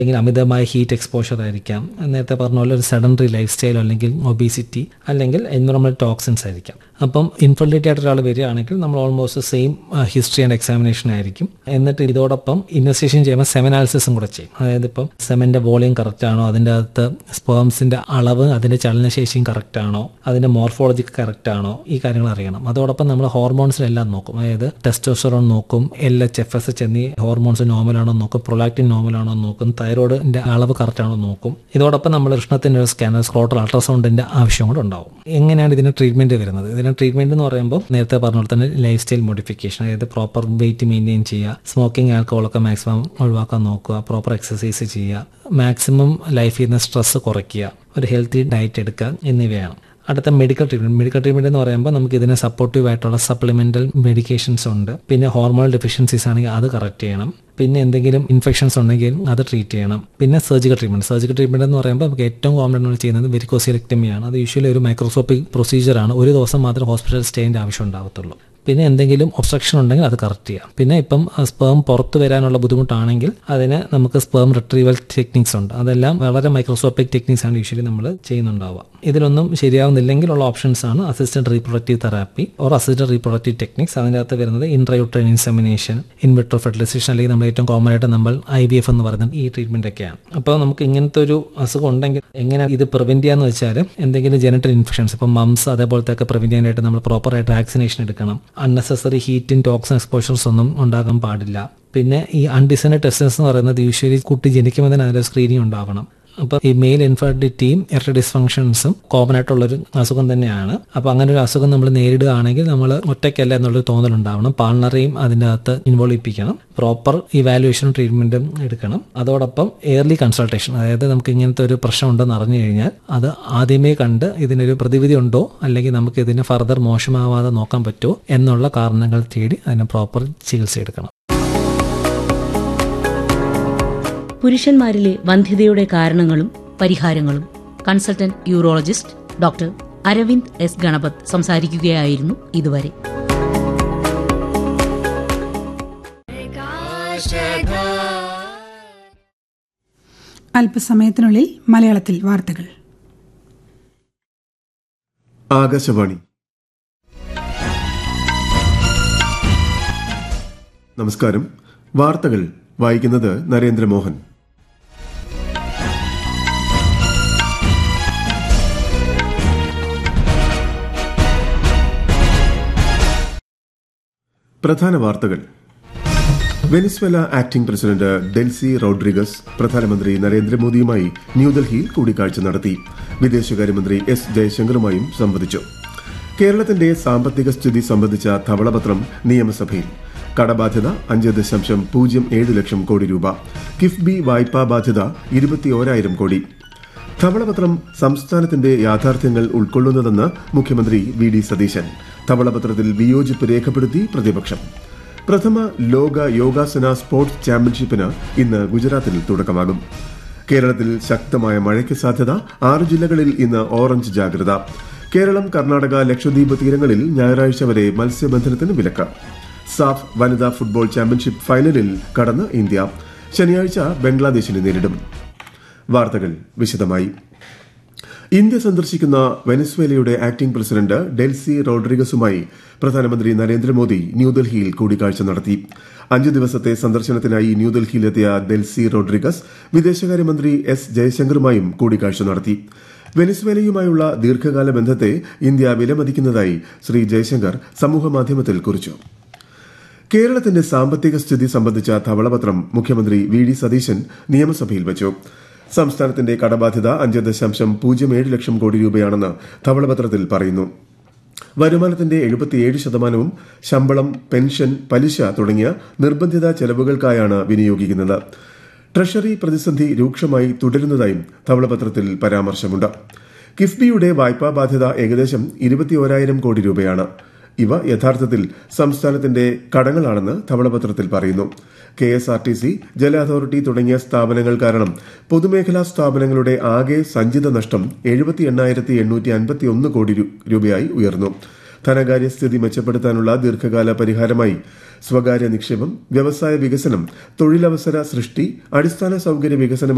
അല്ലെങ്കിൽ അമിതമായ heat exposure ആയിരിക്കാം നേരത്തെ പറഞ്ഞ പോലെ ഒരു സഡൻറി ലൈഫ് സ്റ്റൈൽ അല്ലെങ്കിൽ ഒബീസിറ്റി അല്ലെങ്കിൽ എൻവറോൺമെന്റ് ടോക്സിൻസ് ആയിരിക്കാം അപ്പം ഇൻഫെർട്ടിലിറ്റി ആയിട്ട് ഒരാൾ വരികയാണെങ്കിൽ നമ്മൾ almost same history and examination ആയിരിക്കും എന്നിട്ട് ഇതോടൊപ്പം ഇൻവെസ്റ്റിഗേഷൻ ചെയ്യുമ്പോൾ സെമനാലിസിസും കൂടെ ചെയ്യും അതായത് ഇപ്പം സെമന്റെ വോളിയം കറക്റ്റ് ആണോ അതിൻ്റെ അകത്ത് സ്പേംസിന്റെ അളവ് അതിന്റെ ചലനശേഷിയും കറക്റ്റ് ആണോ അതിന്റെ മോർഫോളജി കറക്റ്റ് ആണോ ഈ കാര്യങ്ങൾ അറിയണം അതോടൊപ്പം നമ്മൾ ഹോർമോൺസിലെല്ലാം നോക്കും അതായത് ടെസ്റ്റോസ്റ്ററോൺ നോക്കും L H F S H എന്നീ ഹോർമോൺസ് നോർമൽ ആണോ എന്ന് നോക്കും പ്രൊലാക്റ്റിൻ നോർമൽ ആണോ എന്ന് നോക്കും തൈറോയിഡിന്റെ അളവ് കറക്റ്റ് ആണോ എന്ന് നോക്കും ഇതോടൊപ്പം നമ്മൾ കൃഷ്ണത്തിന്റെ ഒരു സ്കാനർ സ്ക്രോട്ടർ അൾട്രാസൗണ്ടിന്റെ ആവശ്യം കൂടെ ഉണ്ടാവും എങ്ങനെയാണ് ഇതിന് ട്രീറ്റ്മെന്റ് വരുന്നത് ഇതിന് ട്രീറ്റ്മെന്റ് എന്ന് പറയുമ്പോൾ നേരത്തെ പറഞ്ഞ പോലെ തന്നെ ലൈഫ് സ്റ്റൈൽ മോഡിഫിക്കേഷൻ അതായത് പ്രോപ്പർ വെയിറ്റ് മെയിൻറ്റെയിൻ ചെയ്യുക സ്മോക്കിംഗ് ആൽക്കഹോളൊക്കെ മാക്സിമം ഒഴിവാക്കാൻ നോക്കുക പ്രോപ്പർ എക്സസൈസ് ചെയ്യുക മാക്സിമം ലൈഫിൽ നിന്ന് സ്ട്രെസ് കുറയ്ക്കുക ഒരു ഹെൽത്തി ഡയറ്റ് എടുക്കുക എന്നിവയാണ് അടുത്ത മെഡിക്കൽ ട്രീറ്റ്മെന്റ് മെഡിക്കൽ ട്രീറ്റ്മെന്റ് എന്ന് പറയുമ്പോൾ നമുക്ക് ഇതിന് സപ്പോർട്ടീവ് ആയിട്ടുള്ള സപ്ലിമെന്റൽ മെഡിക്കേഷൻസ് ഉണ്ട് പിന്നെ ഹോർമോണൽ ഡെഫിഷ്യൻസീസ് ആണെങ്കിൽ അത് കറക്റ്റ് ചെയ്യണം പിന്നെ എന്തെങ്കിലും ഇൻഫെക്ഷൻസ് ഉണ്ടെങ്കിൽ അത് ട്രീറ്റ് ചെയ്യണം പിന്നെ സർജിക്കൽ ട്രീറ്റ്മെന്റ് സർജിക്കൽ ട്രീറ്റ്മെന്റ് എന്ന് പറയുമ്പോൾ നമുക്ക് ഏറ്റവും കോമൺ ആയി ചെയ്യുന്നത് വെരിക്കോസിലക്ടമിയാണ് അത് യൂഷ്വലി ഒരു മൈക്രോസ്കോപ്പിക് പ്രൊസീജിയറാണ് ഒരു ദിവസം മാത്രം ഹോസ്പിറ്റൽ സ്റ്റേൻ്റെ ആവശ്യം ഉണ്ടാകത്തുള്ളൂ പിന്നെ എന്തെങ്കിലും ഒബ്സ്ട്രക്ഷൻ ഉണ്ടെങ്കിൽ അത് കറക്റ്റ് ചെയ്യാം പിന്നെ ഇപ്പം സ്പേം പുറത്ത് വരാനുള്ള ബുദ്ധിമുട്ടാണെങ്കിൽ അതിന് നമുക്ക് സ്പേം റിട്രീവൽ ടെക്നിക്സ് ഉണ്ട് അതെല്ലാം വളരെ മൈക്രോസ്കോപ്പിക് ടെക്നിക്സ് ആണ് യൂഷ്വലി നമ്മൾ ചെയ്യുന്നുണ്ടാവുക ഇതിലൊന്നും ശരിയാവുന്നില്ലെങ്കിൽ ഉള്ള ഓപ്ഷൻസ് ആണ് assistant reproductive therapy or assistant reproductive techniques അതിൻ്റെ അകത്ത് വരുന്നത് ഇൻട്രയൂട്രൈൻ ഇൻസെമിനേഷൻ ഇൻവിട്രോ ഫെർട്ടിലൈസേഷൻ അല്ലെങ്കിൽ നമ്മൾ ഏറ്റവും കോമൺ ആയിട്ട് നമ്മൾ ഐ വി എഫ് എന്ന് പറയുന്നത് ഈ ട്രീറ്റ്മെന്റ് ഒക്കെയാണ് അപ്പോൾ നമുക്ക് ഇങ്ങനത്തെ ഒരു അസുഖം ഉണ്ടെങ്കിൽ എങ്ങനെ ഇത് പ്രിവെന്റ് ചെയ്യാന്ന് വെച്ചാൽ എന്തെങ്കിലും ജനറ്റൽ ഇൻഫെക്ഷൻസ് ഇപ്പം മംസ് അതേപോലത്തെ ഒക്കെ പ്രിവെന്റ് ചെയ്യാനായിട്ട് നമ്മൾ പ്രോപ്പറായിട്ട് വാക്സിനേഷൻ എടുക്കണം അൺനെസസറി ഹീറ്റും ടോക്സിൻ എക്സ്പോഷർസ് ഒന്നും ഉണ്ടാകാൻ പാടില്ല പിന്നെ ഈ അൺഡിസൈനഡ് ടെസ്റ്റസ് എന്ന് പറയുന്നത് യൂഷ്വലി കുട്ടി ജനിക്കുമ്പോൾ തന്നെ അതിന്റെ സ്ക്രീനിങ് ഉണ്ടാവണം അപ്പൊ ഈ മെയിൽ ഇൻഫെർട്ടിലിറ്റിയും എർട്ട ഡിസ്ഫങ്ഷൻസും കോമൺ ആയിട്ടുള്ളൊരു അസുഖം തന്നെയാണ് അപ്പൊ അങ്ങനെ ഒരു അസുഖം നമ്മൾ നേരിടുകയാണെങ്കിൽ നമ്മൾ ഒറ്റയ്ക്കല്ല എന്നുള്ളൊരു തോന്നലുണ്ടാവണം പാർട്ണറെയും അതിൻ്റെ അകത്ത് ഇൻവോൾവ് ചെയ്യിപ്പിക്കണം പ്രോപ്പർ ഇവാലുവേഷനും ട്രീറ്റ്മെന്റും എടുക്കണം അതോടൊപ്പം എയർലി കൺസൾട്ടേഷൻ അതായത് നമുക്ക് ഇങ്ങനത്തെ ഒരു പ്രശ്നം ഉണ്ടെന്ന് അറിഞ്ഞു കഴിഞ്ഞാൽ അത് ആദ്യമേ കണ്ട് ഇതിനൊരു പ്രതിവിധി ഉണ്ടോ അല്ലെങ്കിൽ നമുക്ക് ഇതിന് ഫർദർ മോശമാവാതെ നോക്കാൻ പറ്റുമോ എന്നുള്ള കാരണങ്ങൾ തേടി അതിന് പ്രോപ്പർ ചികിത്സ എടുക്കണം പുരുഷന്മാരിലെ വന്ധ്യതയുടെ കാരണങ്ങളും പരിഹാരങ്ങളും consultant urologist doctor Aravind S Ganapath സംസാരിക്കുകയായിരുന്നു ഇതുവരെ അല്പസമയത്തിനുള്ളിൽ മലയാളത്തിൽ വാർത്തകൾ ആകാശവാണി നമസ്കാരം വാർത്തകൾ വായിക്കുന്നത് നരേന്ദ്രമോഹൻ പ്രധാന വാർത്തകൾ Venezuela acting president Delcy Rodriguez പ്രധാനമന്ത്രി നരേന്ദ്രമോദിയുമായി ന്യൂഡൽഹിയിൽ കൂടിക്കാഴ്ച നടത്തി വിദേശകാര്യമന്ത്രി എസ് ജയശങ്കറുമായും സംവദിച്ചു കേരളത്തിന്റെ സാമ്പത്തിക സ്ഥിതി സംബന്ധിച്ച ധവളപത്രം നിയമസഭയിൽ കടബാധ്യത അഞ്ച് ദശാംശം പൂജ്യം ഏഴ് ലക്ഷം കോടി രൂപ കിഫ്ബി വായ്പാ ബാധ്യത ഇരുപത്തിയോരായിരം കോടി ധവളപത്രം സംസ്ഥാനത്തിന്റെ യാഥാർത്ഥ്യങ്ങൾ ഉൾക്കൊള്ളുന്നതെന്ന് മുഖ്യമന്ത്രി വി ഡി സതീശൻ ധവളപത്രത്തിൽ വിയോജിപ്പ് രേഖപ്പെടുത്തി പ്രതിപക്ഷം പ്രഥമ ലോക യോഗാസന സ്പോർട്സ് ചാമ്പ്യൻഷിപ്പിന് ഇന്ന് ഗുജറാത്തിൽ തുടക്കമാകും കേരളത്തിൽ ശക്തമായ മഴയ്ക്ക് സാധ്യത ആറ് ജില്ലകളിൽ ഇന്ന് ഓറഞ്ച് ജാഗ്രത കേരളം കർണാടക ലക്ഷദ്വീപ് തീരങ്ങളിൽ ഞായറാഴ്ച വരെ മത്സ്യബന്ധനത്തിന് വിലക്ക് സാഫ് വനിതാ ഫുട്ബോൾ ചാമ്പ്യൻഷിപ്പ് ഫൈനലിൽ കടന്ന് ഇന്ത്യ ശനിയാഴ്ച ബംഗ്ലാദേശിനെ നേരിടും വാർത്തകൾ വിശദമായി ഇന്ത്യ സന്ദർശിക്കുന്ന വെനസ്വേലയുടെ ആക്ടിംഗ് പ്രസിഡന്റ് ഡെൽസി റോഡ്രിഗസുമായി പ്രധാനമന്ത്രി നരേന്ദ്രമോദി ന്യൂഡൽഹിയിൽ കൂടിക്കാഴ്ച നടത്തി അഞ്ചു ദിവസത്തെ സന്ദർശനത്തിനായി ന്യൂഡൽഹിയിലെത്തിയ ഡെൽസി റോഡ്രിഗസ് വിദേശകാര്യമന്ത്രി എസ് ജയശങ്കറുമായും കൂടിക്കാഴ്ച നടത്തി വെനസ്വേലയുമായുള്ള ദീർഘകാല ബന്ധത്തെ ഇന്ത്യ വിലമതിക്കുന്നതായി ശ്രീ ജയശങ്കർ സമൂഹമാധ്യമത്തിൽ കുറിച്ചു കേരളത്തിന്റെ സാമ്പത്തിക സ്ഥിതി സംബന്ധിച്ച ധവളപത്രം മുഖ്യമന്ത്രി വി ഡി സതീശൻ നിയമസഭയിൽ വെച്ചു സംസ്ഥാനത്തിന്റെ കടബാധ്യത അഞ്ച് ദശാംശം പൂജ്യം ഏഴ് ലക്ഷം കോടി രൂപയാണെന്ന് ധവളപത്രത്തിൽ പറയുന്നു വരുമാനത്തിന്റെ എഴുപത്തിയേഴ് ശതമാനവും ശമ്പളം പെൻഷൻ പലിശ തുടങ്ങിയ നിർബന്ധിത ചെലവുകൾക്കായാണ് വിനിയോഗിക്കുന്നത് ട്രഷറി പ്രതിസന്ധി രൂക്ഷമായി തുടരുന്നതായും ധവളപത്രത്തിൽ പരാമർശമുണ്ട് കിഫ്ബിയുടെ വായ്പാ ബാധ്യത ഏകദേശം ഇരുപത്തിയോരായിരം കോടി രൂപയാണ് ഇവ യഥാർത്ഥത്തിൽ സംസ്ഥാനത്തിന്റെ കടങ്ങളാണെന്ന് ധവളപത്രത്തിൽ പറയുന്നു K S R T C ജല അതോറിറ്റി തുടങ്ങിയ സ്ഥാപനങ്ങൾ കാരണം പൊതുമേഖലാ സ്ഥാപനങ്ങളുടെ ആകെ സഞ്ചിത നഷ്ടം എഴുപത്തി എണ്ണായിരത്തി എണ്ണൂറ്റി അൻപത്തി ഒന്ന് കോടി രൂപയായി ഉയർന്നു ധനകാര്യ സ്ഥിതി മെച്ചപ്പെടുത്താനുള്ള ദീർഘകാല പരിഹാരമായി സ്വകാര്യ നിക്ഷേപം വ്യവസായ വികസനം തൊഴിലവസര സൃഷ്ടി അടിസ്ഥാന സൌകര്യ വികസനം